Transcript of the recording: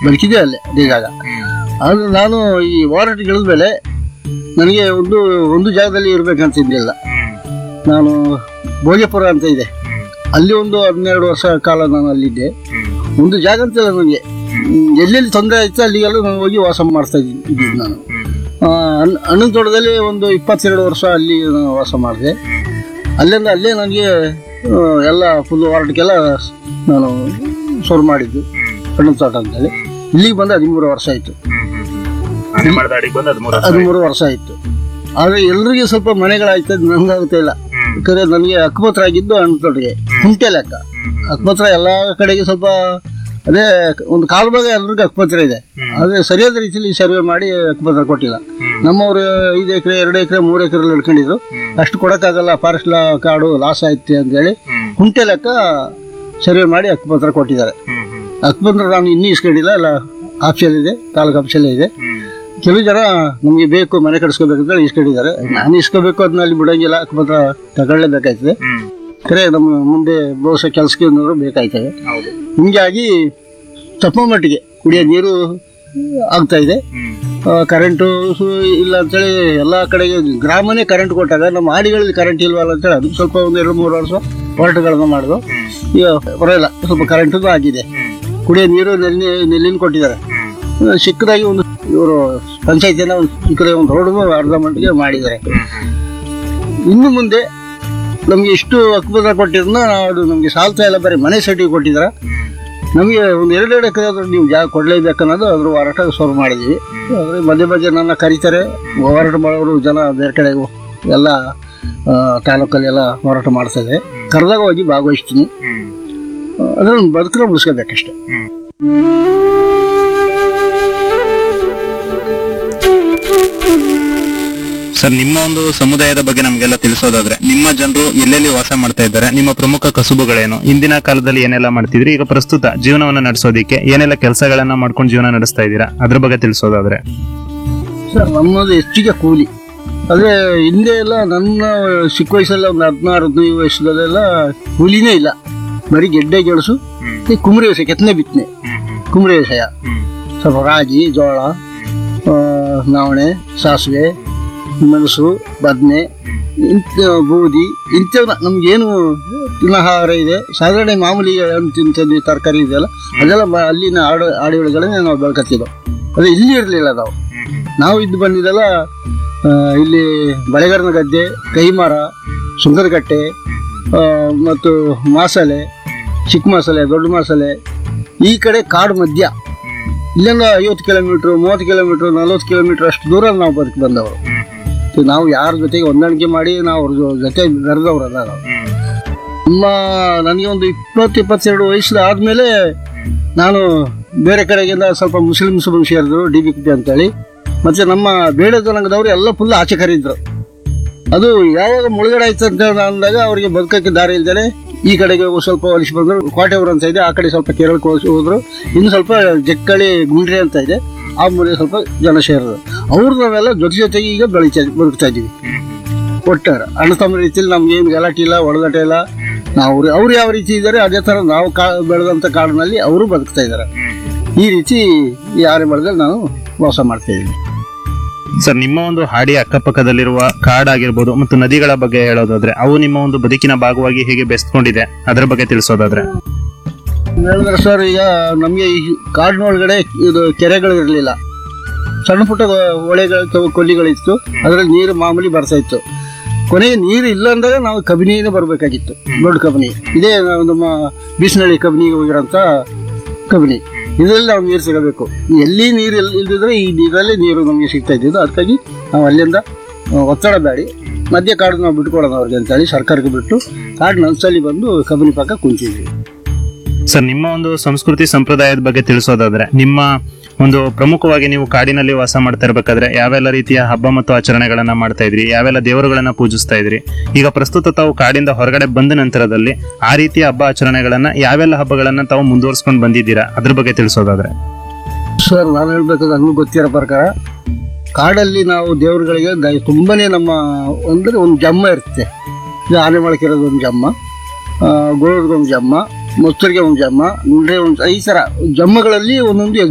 ಬದುಕಿದೆ ಅಲ್ಲೇ ಅದೇ ಜಾಗ ಆದ್ರೆ ನಾನು ಈ ಹೋರಾಟಗಿಳಿದ ಮೇಲೆ ನನಗೆ ಒಂದು ಒಂದು ಜಾಗದಲ್ಲಿ ಇರಬೇಕಂತಿದ್ದಿಲ್ಲ ನಾನು ಭೋಜಪುರ ಅಂತ ಇದೆ ಅಲ್ಲಿ ಒಂದು ಹನ್ನೆರಡು ವರ್ಷ ಕಾಲ ನಾನು ಅಲ್ಲಿದ್ದೆ ಒಂದು ಜಾಗ ಅಂತಿಲ್ಲ ನನಗೆ ಹ್ಮ್, ಎಲ್ಲೆಲ್ಲಿ ತೊಂದರೆ ಆಯ್ತು ಅಲ್ಲಿಗೆಲ್ಲ ನಾನು ಹೋಗಿ ವಾಸ ಮಾಡ್ತಾ ಇದ್ದೀನಿ ಇದ್ದೀನಿ ನಾನು ಆ, ಅಣ್ಣ- ಅಣ್ಣನ ತೋಟದಲ್ಲಿ ಒಂದು ಇಪ್ಪತ್ತೆರಡು ವರ್ಷ ಅಲ್ಲಿ ನಾನು ವಾಸ ಮಾಡಿದೆ ಅಲ್ಲಿಂದ ಅಲ್ಲೇ ನನಗೆ ಆ, ಎಲ್ಲ ಫುಲ್ ಹೋರಾಟಕ್ಕೆಲ್ಲ ನಾನು ಶುರು ಮಾಡಿದ್ದು ಅಣ್ಣನ ತೋಟ ಅಂತೇಳಿ ಇಲ್ಲಿಗೆ ಬಂದು ಹದಿಮೂರು ವರ್ಷ ಆಯಿತು ಆನೆ ಮಾಡಿದ ಅಡಿಗೆ ಬಂದು ಹದಿಮೂರು ವರ್ಷ ಹದಿಮೂರು ವರ್ಷ ಆಯಿತು ಆದರೆ ಎಲ್ರಿಗೂ ಸ್ವಲ್ಪ ಮನೆಗಳಾಯ್ತು ನನಗಾಗುತ್ತೆ ಇಲ್ಲ ಯಾಕಂದ್ರೆ ನನಗೆ ಹಕ್ಕುಪತ್ರ ಆಗಿದ್ದು ಅಣ್ಣ ತೋಟಗೆ ಕುಂಟೆ ಲೆಕ್ಕ ಹಕ್ಕುಪತ್ರ ಎಲ್ಲ ಕಡೆಗೆ ಸ್ವಲ್ಪ ಅದೇ ಒಂದು ಕಾಲು ಭಾಗ ಎಲ್ರಿಗೂ ಹಕ್ಕುಪತ್ರ ಇದೆ ಆದರೆ ಸರಿಯಾದ ರೀತಿಯಲ್ಲಿ ಸರ್ವೆ ಮಾಡಿ ಹಕ್ಕುಪತ್ರ ಕೊಟ್ಟಿಲ್ಲ ನಮ್ಮವರು ಐದು ಎಕರೆ ಎರಡು ಎಕರೆ ಮೂರು ಎಕರೆ ಹಿಡ್ಕೊಂಡಿದ್ರು ಅಷ್ಟು ಕೊಡೋಕ್ಕಾಗಲ್ಲ ಫಾರೆಸ್ಟ್ ಲಾ ಕಾಡು ಲಾಸ್ ಆಯ್ತು ಅಂತೇಳಿ ಕುಂಟೆ ಲೆಕ್ಕ ಸರ್ವೆ ಮಾಡಿ ಹಕ್ಕುಪತ್ರ ಕೊಟ್ಟಿದ್ದಾರೆ ಹಕ್ಕುಪತ್ರ ನಾನು ಇನ್ನೂ ಇಸ್ಕೊಂಡಿಲ್ಲ ಎಲ್ಲ ಆಫೀಸಲ್ಲಿ ಇದೆ ತಾಲೂಕು ಆಫೀಸಲ್ಲೇ ಇದೆ ಕೆಲವು ಜನ ನಮಗೆ ಬೇಕು ಮನೆ ಕಟ್ಸ್ಕೋಬೇಕಂತ ಇಸ್ಕೊಂಡಿದ್ದಾರೆ ನಾನು ಇಸ್ಕೋಬೇಕು ಅದನ್ನ ಅಲ್ಲಿ ಬಿಡೋಂಗಿಲ್ಲ ಹಕ್ಕುಪತ್ರ ತಗೊಳ್ಳೇಬೇಕಾಯ್ತದೆ ಕರೆ ನಮ್ಮ ಮುಂದೆ ಬಹುಶಃ ಕೆಲಸಕ್ಕೆ ಏನಾದ್ರು ಬೇಕಾಯ್ತದೆ ಹೌದು ಹಿಂಗಾಗಿ ತಪ್ಪ ಮಟ್ಟಿಗೆ ಕುಡಿಯೋ ನೀರು ಆಗ್ತಾ ಇದೆ ಆ, ಕರೆಂಟು ಸು- ಇಲ್ಲ ಅಂತೇಳಿ ಎಲ್ಲ ಕಡೆಗೆ ಗ್ರಾಮನೇ ಕರೆಂಟ್ ಕೊಟ್ಟಾಗ ನಮ್ಮ ಹಾಡಿಗಳಲ್ಲಿ ಕರೆಂಟ್ ಇಲ್ವಲ್ಲ ಅಂತೇಳಿ ಅದಕ್ಕೆ ಸ್ವಲ್ಪ ಒಂದು ಎರಡು ಮೂರು ವರ್ಷ ಹೋರಾಟಗಳನ್ನ ಮಾಡಿದ್ರು ಈಗ ಪರವಾಗಿಲ್ಲ ಸ್ವಲ್ಪ ಕರೆಂಟು ಆಗಿದೆ ಕುಡಿಯೋ ನೀರು ನೆಲ್ಲಿ ನೆಲ್ಲಿನ ಕೊಟ್ಟಿದ್ದಾರೆ ಆ, ಚಿಕ್ಕದಾಗಿ ಒಂದು ಇವರು ಪಂಚಾಯತಿನ ಒಂದು ಚಿಕ್ಕದಾಗಿ ಒಂದು ರೋಡ್ ಅರ್ಧ ಮಟ್ಟಿಗೆ ಮಾಡಿದ್ದಾರೆ ಇನ್ನು ಮುಂದೆ ನಮಗೆ ಇಷ್ಟು ಹಕ್ಕುಪತ್ರ ಕೊಟ್ಟಿರೋದನ್ನ ಅದು ನಮಗೆ ಸಾಲ್ತಾ ಇಲ್ಲ ಬರೀ ಮನೆ ಸೈಟಿಗೆ ಕೊಟ್ಟಿದ್ದಾರೆ ನಮಗೆ ಒಂದು ಎರಡೆರಡು ಎಕರೆ ಆದ್ರೂ ನೀವು ಜಾಗ ಕೊಡಲೇಬೇಕು ಅನ್ನೋದು ಅದ್ರ ಹೋರಾಟ ಶುರು ಮಾಡಿದ್ವಿ ಆದರೆ ಮಧ್ಯೆ ಮಧ್ಯೆ ನನ್ನ ಕರೀತಾರೆ ಹೋರಾಟ ಮಾಡೋರು ಜನ ಬೇರೆ ಕಡೆ ಎಲ್ಲ ಆ, ತಾಲೂಕಲ್ಲಿ ಎಲ್ಲ ಹೋರಾಟ ಮಾಡ್ತಾ ಇದೆ ಕರೆದಾಗ ಹೋಗಿ ಭಾಗವಹಿಸ್ತೀನಿ ಅದನ್ನು ಬದುಕಲು ಮುಗಿಸ್ಕೋಬೇಕಷ್ಟೆ ಸರ್ ನಿಮ್ಮ ಒಂದು ಸಮುದಾಯದ ಬಗ್ಗೆ ನಮಗೆಲ್ಲ ತಿಳಿಸೋದಾದ್ರೆ ನಿಮ್ಮ ಜನರು ಎಲ್ಲೆಲ್ಲಿ ವಾಸ ಮಾಡ್ತಾ ಇದ್ದಾರೆ ನಿಮ್ಮ ಪ್ರಮುಖ ಕಸುಬುಗಳೇನು ಇಂದಿನ ಕಾಲದಲ್ಲಿ ಏನೆಲ್ಲ ಮಾಡ್ತಿದ್ರಿ ಈಗ ಪ್ರಸ್ತುತ ಜೀವನವನ್ನ ನಡೆಸೋದಿಕ್ಕೆ ಏನೆಲ್ಲ ಕೆಲಸಗಳನ್ನ ಮಾಡ್ಕೊಂಡು ಜೀವನ ನಡೆಸ್ತಾ ಇದ್ದೀರಾ ಅದ್ರ ಬಗ್ಗೆ ತಿಳಿಸೋದಾದ್ರೆ ಸರ್ ನಮ್ಮದು ಹೆಚ್ಚಿಗೆ ಕೂಲಿ ಅದೇ ಹಿಂದೆ ಎಲ್ಲ ನನ್ನ ಚಿಕ್ಕ ವಯಸ್ಸಲ್ಲ ಒಂದು ಹದಿನಾರು ಹದಿನೈದು ವಯಸ್ಸಲ್ಲೆಲ್ಲ ಕೂಲಿನೇ ಇಲ್ಲ ಬರೀ ಗೆಡ್ಡೆ ಗೆಣಸು ಈ ಕುಂಬರಿ ವ್ಯವಸಾಯ ಕೆತ್ತನೆ ಬಿತ್ತನೆ ಕುಂಬರಿ ವ್ಯವಸಾಯ ಸ್ವಲ್ಪ ರಾಗಿ ಜೋಳ ಆ, ನವಣೆ ಸಾಸಿವೆ ಮೆಣಸು ಬದನೆ ಇಂಥ ಬೂದಿ ಇಂಥವನ್ನ ನಮ್ಗೇನು ತಿನ್ನಹಾರ ಇದೆ ಸಾಧಾರಣ ಮಾಮೂಲಿ ಹಣ್ಣು ತಿಂತಿದ್ವಿ ತರಕಾರಿ ಇದೆಯಲ್ಲ ಅದೆಲ್ಲ ಮ- ಅಲ್ಲಿನ ಆಡು ಆಡುಗಳನ್ನೇ ನಾವು ಬೆಳ್ಕೊತಿದ್ದೋ ಅದು ಇಲ್ಲಿ ಇರಲಿಲ್ಲ ನಾವು ನಾವು ಇದ್ದು ಬಂದಿದ್ದೆಲ್ಲ ಆ, ಇಲ್ಲಿ ಬಳೆಗಾರನ ಗದ್ದೆ ಕೈಮರ ಸುಂದರಕಟ್ಟೆ ಆ, ಮತ್ತು ಮಾಸಲೆ ಚಿಕ್ಕ ಮಾಸಲೆ ದೊಡ್ಡ ಮಾಸಲೆ ಈ ಕಡೆ ಕಾಡು ಮಧ್ಯ ಇಲ್ಲಿಂದ ಐವತ್ತು ಕಿಲೋಮೀಟ್ರ್ ಮೂವತ್ತು ಕಿಲೋಮೀಟ್ರ್ ನಲ್ವತ್ತು ಕಿಲೋಮೀಟ್ರ್ ಅಷ್ಟು ದೂರ ನಾವು ಬದುಕಿ ಬಂದವರು ಇದು ನಾವು ಯಾರ ಜೊತೆಗೆ ಹೊಂದಾಣಿಕೆ ಮಾಡಿ ನಾವು ಅವ್ರ ಜೊ- ಜೊತೆ ಬೆರೆದವ್ರಲ್ಲ ನಾವು ನಮ್ಮ ನನಗೆ ಒಂದು ಇಪ್ಪತ್ತು ಇಪ್ಪತ್ತೆರಡು ವಯಸ್ಸು ಆದಮೇಲೆ ನಾನು ಬೇರೆ ಕಡೆಗಿಂದ ಸ್ವಲ್ಪ ಮುಸ್ಲಿಮ್ಸ್ ಬಂದು ಸೇರಿದ್ರು ಡಿ ಬಿ ಕುಟಿ ಅಂತೇಳಿ ಮತ್ತೆ ನಮ್ಮ ಬೇಡ ಜನಾಂಗದವರು ಎಲ್ಲ ಫುಲ್ ಆಚೆ ಕರೀದ್ರು ಅದು ಯಾವಾಗ ಮುಳುಗಡೆ ಆಯ್ತು ಅಂತ ಅಂದಾಗ ಅವರಿಗೆ ಬದುಕಕ್ಕೆ ದಾರಿ ಇಲ್ದೇನೆ ಈ ಕಡೆಗೆ ಒಂದ್ ಸ್ವಲ್ಪ ಒಲಿಸಿ ಬಂದ್ರು ಕೋಟೆ ಊರು ಅಂತ ಇದೆ ಆ ಕಡೆ ಸ್ವಲ್ಪ ಕೇರಳಕ್ಕೆ ಹೋಗಿ ಹೋದ್ರು ಇನ್ನು ಸ್ವಲ್ಪ ಜಕ್ಕಳಿ ಗುಂಡ್ರೆ ಅಂತ ಇದೆ ಆ ಮೂಲೆ ಸ್ವಲ್ಪ ಜನ ಸೇರಿದ್ರು ಅವ್ರು ನಾವೆಲ್ಲ ಜೊತೆ ಜೊತೆಗೆ ಈಗ ಬೆಳಿತಾ ಬದುಕ್ತಾ ಇದೀವಿ ಒಟ್ಟಾರೆ ಅಣ್ಣ ತಮ್ಮ ರೀತಿಯಲ್ಲಿ ನಮ್ಗೆ ಏನು ಗಲಾಟೆ ಇಲ್ಲ ಒಳಗಡೆ ಇಲ್ಲ ನಾವು ಅವ್ರು ಯಾವ ರೀತಿ ಇದ್ದಾರೆ ಅದೇ ತರ ನಾವು ಕಾ ಬೆಳೆದಂತ ಕಾಡಿನಲ್ಲಿ ಅವರು ಬದುಕ್ತಾ ಇದ್ದಾರೆ ಈ ರೀತಿ ಈ ಆನೆ ಬೆಳೆದಲ್ಲಿ ನಾವು ವಾಸ ಮಾಡ್ತಾ ಇದ್ದೀವಿ ಸರ್ ನಿಮ್ಮ ಒಂದು ಹಾಡಿ ಅಕ್ಕಪಕ್ಕದಲ್ಲಿರುವ ಕಾಡಾಗಿರ್ಬೋದು ಮತ್ತು ನದಿಗಳ ಬಗ್ಗೆ ಹೇಳೋದಾದ್ರೆ ಅವು ನಿಮ್ಮ ಒಂದು ಬದುಕಿನ ಭಾಗವಾಗಿ ಹೇಗೆ ಬೆಸ್ತ್ಕೊಂಡಿದೆ ಅದರ ಬಗ್ಗೆ ತಿಳಿಸೋದಾದ್ರೆ ಹೇಳಿದ್ರೆ ಸರ್ ಈಗ ನಮಗೆ ಈ ಕಾಡಿನೊಳಗಡೆ ಇದು ಕೆರೆಗಳು ಇರಲಿಲ್ಲ ಸಣ್ಣ ಪುಟ್ಟ ಹೊಳೆಗಳು ಅಥವಾ ಕೊಲ್ಲಿಗಳಿತ್ತು ಅದರಲ್ಲಿ ನೀರು ಮಾಮೂಲಿ ಬರ್ತಾ ಇತ್ತು ಕೊನೆಗೆ ನೀರು ಇಲ್ಲ ಅಂದಾಗ ನಾವು ಕಬಿನಿನೇ ಬರಬೇಕಾಗಿತ್ತು ದೊಡ್ಡ ಕಬಿನಿ ಇದೇ ನಾವು ನಮ್ಮ ಬೀಸನಹಳ್ಳಿ ಕಬಿನಿಗೆ ಹೋಗಿರೋಂಥ ಕಬಿನಿ ಇದರಲ್ಲಿ ನಾವು ನೀರು ಸಿಗಬೇಕು ಎಲ್ಲಿ ನೀರು ಇಲ್- ಇಲ್ದಿದ್ರೆ ಈ ನೀರಲ್ಲಿ ನೀರು ನಮಗೆ ಸಿಗ್ತಾ ಇದ್ದಿದ್ದು ಅದಕ್ಕಾಗಿ ನಾವು ಅಲ್ಲಿಂದ ಆ, ಒತ್ತಡ ಬೇಡಿ ಮಧ್ಯ ಕಾಡು ನಾವು ಬಿಟ್ಕೊಡೋಣ ಅವ್ರಿಗೆ ಅಂತೇಳಿ ಸರ್ಕಾರಕ್ಕೆ ಬಿಟ್ಟು ಕಾಡಿನ ಅಂಚಲ್ಲಿ ಬಂದು ಕಬಿನಿ ಪಕ್ಕ ಕುಂತಿದ್ವಿ ಸರ್ ನಿಮ್ಮ ಒಂದು ಸಂಸ್ಕೃತಿ ಸಂಪ್ರದಾಯದ ಬಗ್ಗೆ ತಿಳಿಸೋದಾದ್ರೆ ನಿಮ್ಮ ಒಂದು ಪ್ರಮುಖವಾಗಿ ನೀವು ಕಾಡಿನಲ್ಲಿ ವಾಸ ಮಾಡ್ತಾ ಇರ್ಬೇಕಾದ್ರೆ ಯಾವೆಲ್ಲ ರೀತಿಯ ಹಬ್ಬ ಮತ್ತು ಆಚರಣೆಗಳನ್ನ ಮಾಡ್ತಾ ಇದ್ರಿ ಯಾವೆಲ್ಲ ದೇವರುಗಳನ್ನ ಪೂಜಿಸ್ತಾ ಇದ್ರಿ ಈಗ ಪ್ರಸ್ತುತ ತಾವು ಕಾಡಿಂದ ಹೊರಗಡೆ ಬಂದ ನಂತರದಲ್ಲಿ ಆ ರೀತಿಯ ಹಬ್ಬ ಆಚರಣೆಗಳನ್ನ ಯಾವೆಲ್ಲ ಹಬ್ಬಗಳನ್ನ ತಾವು ಮುಂದುವರ್ಸ್ಕೊಂಡು ಬಂದಿದ್ದೀರಾ ಅದ್ರ ಬಗ್ಗೆ ತಿಳಿಸೋದಾದ್ರೆ ಸರ್ ನಾನು ಹೇಳ್ಬೇಕಾದ್ರೆ ನನಗೂ ಗೊತ್ತಿರೋ ಪ್ರಕಾರ ಕಾಡಲ್ಲಿ ನಾವು ದೇವರುಗಳಿಗೆ ದ- ತುಂಬಾನೇ ನಮ್ಮ ಅಂದರೆ ಒಂದು ಜಮ್ಮ ಇರುತ್ತೆ ಇದು ಆನೆ ಮೊಳಕಿರೋದು ಒಂದು ಜಮ್ಮ ಗೋಳದ ಒಂದು ಜಮ್ಮ ಮೊಸರಿಗೆ ಒಂದು ಜಮ್ಮ ಮುಂಡ್ರೆ ಒಂದು ಈ ಥರ ಜಮ್ಮಗಳಲ್ಲಿ ಒಂದೊಂದು